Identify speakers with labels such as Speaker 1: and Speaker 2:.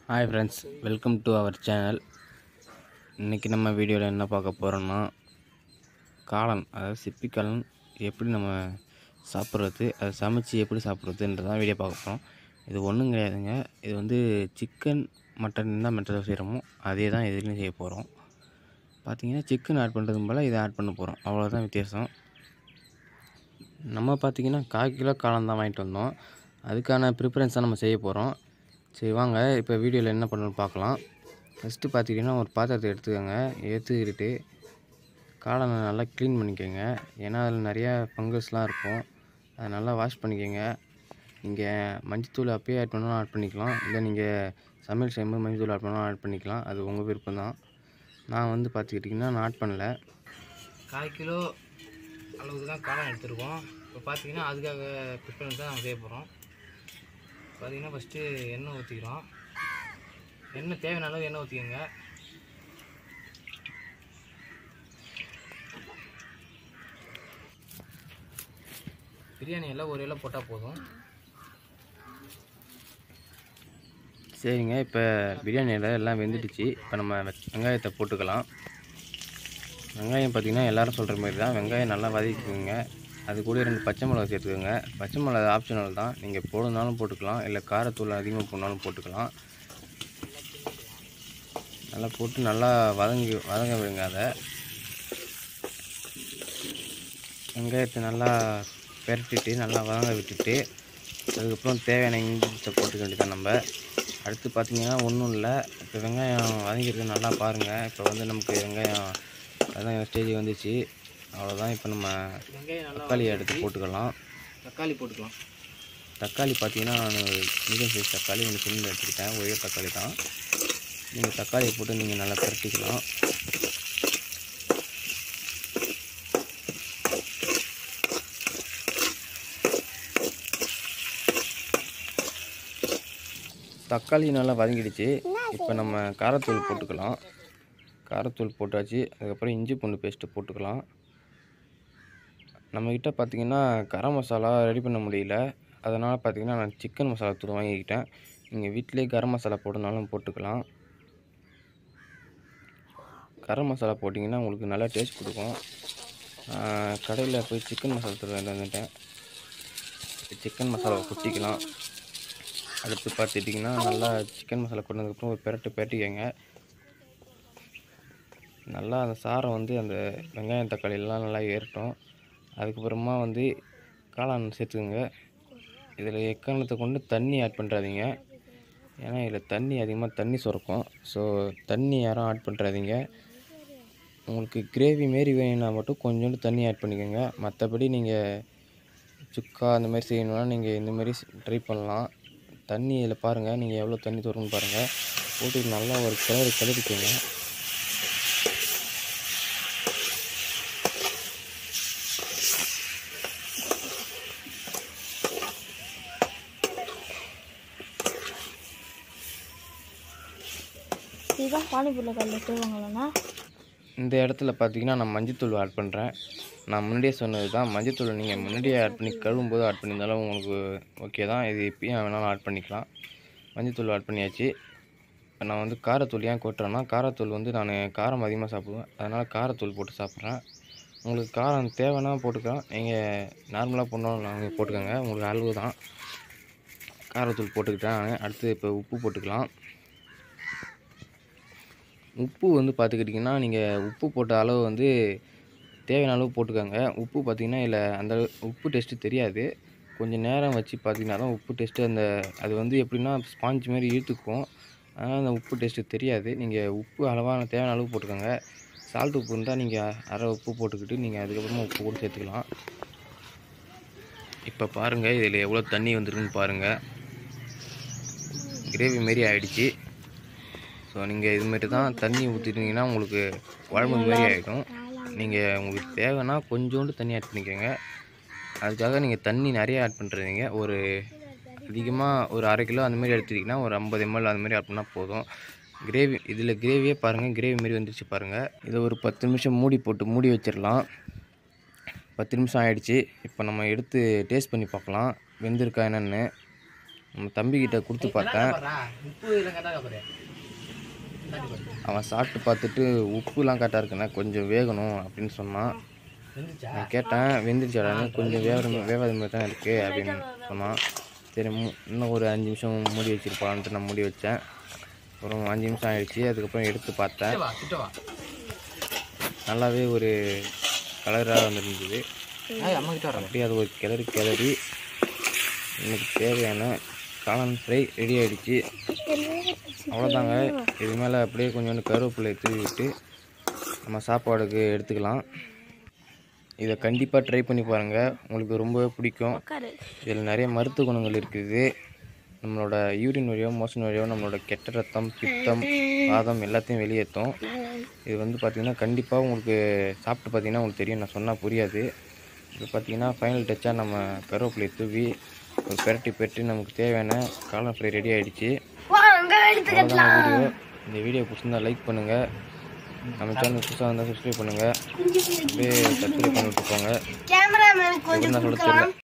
Speaker 1: hi friends welcome to our channel இன்றைக்கி நம்ம வீடியோவில் என்ன பார்க்க போகிறோம்னா காளான் அதாவது சிப்பிக்காளான் எப்படி நம்ம சாப்பிட்றது அதை சமைச்சு எப்படி சாப்பிட்றதுன்றதான் வீடியோ பார்க்க போகிறோம் இது ஒன்றும் கிடையாதுங்க இது வந்து சிக்கன் மட்டன் என்ன மெத்தட் செய்கிறோமோ அதே தான் இதுலேயும் செய்ய போகிறோம் பார்த்தீங்கன்னா சிக்கன் ஆட் பண்ணுறது போல் இதை ஆட் பண்ண போகிறோம் அவ்வளோதான் வித்தியாசம் நம்ம பார்த்தீங்கன்னா கால் கிலோ காளான் தான் வாங்கிட்டு வந்தோம் அதுக்கான ப்ரிப்பரன்ஸ் தான் நம்ம செய்ய போகிறோம் சரி வாங்க இப்போ வீடியோவில் என்ன பண்ணணும்னு பார்க்கலாம் ஃபஸ்ட்டு பார்த்திங்கன்னா ஒரு பாத்திரத்தை எடுத்துக்கோங்க எடுத்துக்கிட்டு காளானை நல்லா க்ளீன் பண்ணிக்கோங்க ஏன்னா அதில் நிறையா ஃபங்கஸ்லாம் இருக்கும் அதை நல்லா வாஷ் பண்ணிக்கோங்க நீங்கள் மஞ்சத்தூள் அப்பயே ஆட் பண்ணாலும் ஆட் பண்ணிக்கலாம் இல்லை நீங்கள் சமையல் செய்யும்போது மஞ்சத்தூள் ஆட் பண்ணாலும் ஆட் பண்ணிக்கலாம் அது உங்கள் விருப்பம் தான் நான் வந்து பார்த்துக்கிட்டிங்கன்னா நான் ஆட் பண்ணல
Speaker 2: கால் கிலோ அளவுக்கு தான் காளான் எடுத்துருக்கோம் இப்போ பார்த்தீங்கன்னா அதுக்காக ப்ரிப்பரன்ஸ் தான் நம்ம செய்ய போகிறோம் பார்த்தீங்கன்னா ஃபஸ்ட்டு எண்ணெய் ஊற்றிக்கிறோம் எண்ணெய் தேவையான அளவு எண்ணெய் ஊற்றிக்கோங்க பிரியாணி எல்லாம் ஒரு இலை போட்டால் போதும்
Speaker 1: சரிங்க இப்போ பிரியாணியில் எல்லாம் வெந்துடுச்சு இப்போ நம்ம வெ- வெங்காயத்தை போட்டுக்கலாம் வெங்காயம் பார்த்திங்கன்னா எல்லாரும் சொல்கிற மாதிரி தான் வெங்காயம் நல்லா வதக்கிக்கோங்க அது கூட ரெண்டு பச்சை மிளகா சேர்த்துக்கோங்க பச்சை மிளகா ஆப்ஷனல் தான் நீங்கள் போடணுனாலும் போட்டுக்கலாம் இல்லை காரத்தூள் அதிகமாக போடனாலும் போட்டுக்கலாம் நல்லா போட்டு நல்லா வதங்கி வதங்க விடுங்க அதை வெங்காயத்தை நல்லா பெரட்டிட்டு நல்லா வதங்க விட்டுட்டு அதுக்கப்புறம் தேவையான இன்க்ரீடியன்ஸை போட்டுக்க வேண்டியதான் நம்ம அடுத்து பார்த்தீங்கன்னா ஒன்றும் இல்லை இப்போ வெங்காயம் வதங்கிருக்கு நல்லா பாருங்கள் இப்போ வந்து நமக்கு வெங்காயம் அதான் ஸ்டேஜ் வந்துச்சு அவ்வளோதான் இப்போ நம்ம
Speaker 2: வெங்காயம் நல்லா
Speaker 1: தக்காளி எடுத்து போட்டுக்கலாம்
Speaker 2: தக்காளி போட்டுக்கலாம்
Speaker 1: தக்காளி பார்த்தீங்கன்னா நான் மீடியம் சைஸ் தக்காளி ஒன்று சின்ன எடுத்துக்கிட்டேன் ஒரே தக்காளி தான் நீங்கள் தக்காளியை போட்டு நீங்கள் நல்லா பரட்டிக்கலாம் தக்காளி நல்லா வதங்கிடுச்சு இப்போ நம்ம காரத்தூள் போட்டுக்கலாம் காரத்தூள் போட்டாச்சு அதுக்கப்புறம் இஞ்சி பூண்டு பேஸ்ட்டு போட்டுக்கலாம் நம்மக்கிட்ட பார்த்தீங்கன்னா கரம் மசாலா ரெடி பண்ண முடியல அதனால் பார்த்தீங்கன்னா நான் சிக்கன் மசாலா தூள் வாங்கிக்கிட்டேன் நீங்கள் வீட்டிலே கரம் மசாலா போடனாலும் போட்டுக்கலாம் கரம் மசாலா போட்டிங்கன்னா உங்களுக்கு நல்லா டேஸ்ட் கொடுக்கும் கடையில் போய் சிக்கன் மசாலா தூள் வாங்கிட்டு வந்துட்டேன் சிக்கன் மசாலாவை கொட்டிக்கலாம் அடுத்து பார்த்துட்டிங்கன்னா நல்லா சிக்கன் மசாலா கொண்டதுக்கப்புறம் ஒரு பெரட்டு பெரட்டிக்கங்க நல்லா அந்த சாரம் வந்து அந்த வெங்காயம் தக்காளி எல்லாம் நல்லா ஏறட்டும் அதுக்கப்புறமா வந்து காளான் சேர்த்துக்கோங்க இதில் எக்காரணத்தை கொண்டு தண்ணி ஆட் பண்ணுறாதீங்க ஏன்னா இதில் தண்ணி அதிகமாக தண்ணி சுரக்கும் ஸோ தண்ணி யாரும் ஆட் பண்ணுறாதீங்க உங்களுக்கு கிரேவி மாரி வேணும்னா மட்டும் கொஞ்சோண்டு தண்ணி ஆட் பண்ணிக்கோங்க மற்றபடி நீங்கள் சுக்கா அந்த மாதிரி செய்யணும்னா நீங்கள் இந்த மாதிரி ட்ரை பண்ணலாம் தண்ணி இதில் பாருங்கள் நீங்கள் எவ்வளோ தண்ணி தரும்னு பாருங்கள் போட்டு நல்லா ஒரு கிளறி கிளறிக்கோங்க
Speaker 3: இதுதான் பானிபூரில் கல்லில் தூவாங்களா
Speaker 1: இந்த இடத்துல பார்த்தீங்கன்னா நான் மஞ்சத்தூள் ஆட் பண்ணுறேன் நான் முன்னாடியே சொன்னது தான் மஞ்சத்தூள் நீங்கள் முன்னாடியே ஆட் பண்ணி கழுவும் போது ஆட் பண்ணியிருந்தாலும் உங்களுக்கு ஓகே தான் இது இப்பயும் வேணாலும் ஆட் பண்ணிக்கலாம் மஞ்சத்தூள் ஆட் பண்ணியாச்சு இப்போ நான் வந்து காரத்தூள் ஏன் கொட்டுறேன்னா காரத்தூள் வந்து நான் காரம் அதிகமாக சாப்பிடுவேன் அதனால் காரத்தூள் போட்டு சாப்பிட்றேன் உங்களுக்கு காரம் தேவைன்னா போட்டுக்கலாம் நீங்கள் நார்மலாக போடணும் நீங்கள் போட்டுக்கோங்க உங்களுக்கு அளவு தான் காரத்தூள் போட்டுக்கிட்டேன் நான் அடுத்து இப்போ உப்பு போட்டுக்கலாம் உப்பு வந்து பார்த்துக்கிட்டிங்கன்னா நீங்கள் உப்பு போட்ட அளவு வந்து தேவையான அளவு போட்டுக்கோங்க உப்பு பார்த்திங்கன்னா இல்லை அந்த அளவு- உப்பு டேஸ்ட்டு தெரியாது கொஞ்சம் நேரம் வச்சு பார்த்தீங்கன்னா தான் உப்பு டேஸ்ட்டு அந்த அது வந்து எப்படின்னா ஸ்பாஞ்ச் மாதிரி இழுத்துக்கும் அதனால் அந்த உப்பு டேஸ்ட்டு தெரியாது நீங்கள் உப்பு அளவான தேவையான அளவு போட்டுக்கோங்க சால்ட் உப்பு இருந்தால் நீங்கள் அரை உப்பு போட்டுக்கிட்டு நீங்கள் அதுக்கப்புறமா உப்பு கூட சேர்த்துக்கலாம் இப்போ பாருங்கள் இதில் எவ்வளோ தண்ணி வந்துருக்குன்னு பாருங்கள் கிரேவி மாரி ஆயிடுச்சு ஸோ நீங்கள் இதுமாரி தான் தண்ணி ஊற்றிட்டீங்கன்னா உங்களுக்கு குழம்பு மாரி ஆகிடும் நீங்கள் உங்களுக்கு தேவைன்னா கொஞ்சோண்டு தண்ணி ஆட் பண்ணிக்கோங்க அதுக்காக நீங்கள் தண்ணி நிறைய ஆட் பண்ணுறீங்க ஒரு அதிகமாக ஒரு அரை கிலோ அந்த மாதிரி எடுத்துட்டிங்கன்னா ஒரு ஐம்பது எம்எல் அந்த மாதிரி ஆட் பண்ணால் போதும் கிரேவி இதில் கிரேவியே பாருங்கள் கிரேவி மாரி வந்துருச்சு பாருங்கள் இதை ஒரு பத்து நிமிஷம் மூடி போட்டு மூடி வச்சிடலாம் பத்து நிமிஷம் ஆயிடுச்சு இப்போ நம்ம எடுத்து டேஸ்ட் பண்ணி பார்க்கலாம் வெந்திருக்கா என்னென்னு நம்ம தம்பிக்கிட்ட கொடுத்து பார்த்தேன்
Speaker 2: உப்பு இதெல்லாம் கரெக்டாக பாரு தாண்டி பாரு
Speaker 1: அவன் சாப்பிட்டு பார்த்துட்டு உப்புலாம் கரெக்டாக இருக்குண்ணே கொஞ்சம் வேகணும் அப்படின்னு சொன்னான்
Speaker 2: வெந்துச்சா
Speaker 1: நான் கேட்டேன் வெந்துருச்சாடான்னு கொஞ்சம் வேவ வேவாத மாதிரி தான் இருக்குது அப்படின்னு சொன்னான் சரி மு- இன்னும் ஒரு அஞ்சு நிமிஷம் மூடி வச்சிருப்பான்ட்டு நான் மூடி வச்சேன் அப்புறம் அஞ்சு நிமிஷம் ஆயிடுச்சு அதுக்கப்புறம் எடுத்து பார்த்தேன்
Speaker 2: கிட்ட வா கிட்ட வா
Speaker 1: நல்லாவே ஒரு கலராக வந்துருந்தது
Speaker 2: ஏய், அம்மா கிட்ட வர
Speaker 1: அப்படியே அது ஒரு கிளறி கிளறி எனக்கு தேவையான காளான் ஃப்ரை ரெடி ஆயிடுச்சு அவ்வளோதாங்க இது மேலே அப்படியே கொஞ்சோண்டு கருவேப்பிலை தூவி விட்டு நம்ம சாப்பாடுக்கு எடுத்துக்கலாம் இதை கண்டிப்பாக ட்ரை பண்ணி பாருங்கள் உங்களுக்கு ரொம்பவே பிடிக்கும்
Speaker 3: உட்காரு
Speaker 1: இதில் நிறைய மருத்துவ குணங்கள் இருக்குது நம்மளோட யூரின் வழியோ மோஷன் வழியோ நம்மளோட கெட்ட ரத்தம் பித்தம் வாதம் எல்லாத்தையும் வெளியேற்றும் இது வந்து பார்த்திங்கன்னா கண்டிப்பாக உங்களுக்கு சாப்பிட்டு பார்த்தீங்கன்னா உங்களுக்கு தெரியும் நான் சொன்னால் புரியாது இது பார்த்தீங்கன்னா ஃபைனல் டச்சாக நம்ம கருவேப்பிலை தூவி ஒரு பெரட்டி பெரட்டி நமக்கு தேவையான காளான் ஃப்ரை ரெடி ஆகிடுச்சு அவ்வளோதான் வீடியோ இந்த வீடியோ பிடிச்சிருந்தா லைக் பண்ணுங்கள் நம்ம சேனல் புதுசாக இருந்தால் சப்ஸ்கிரைப் பண்ணுங்கள் அப்படியே சப்ஸ்கிரைப் பண்ணிட்டு போங்க
Speaker 4: கேமராமேன்
Speaker 1: எப்படி நான் சொல்ல தெரியல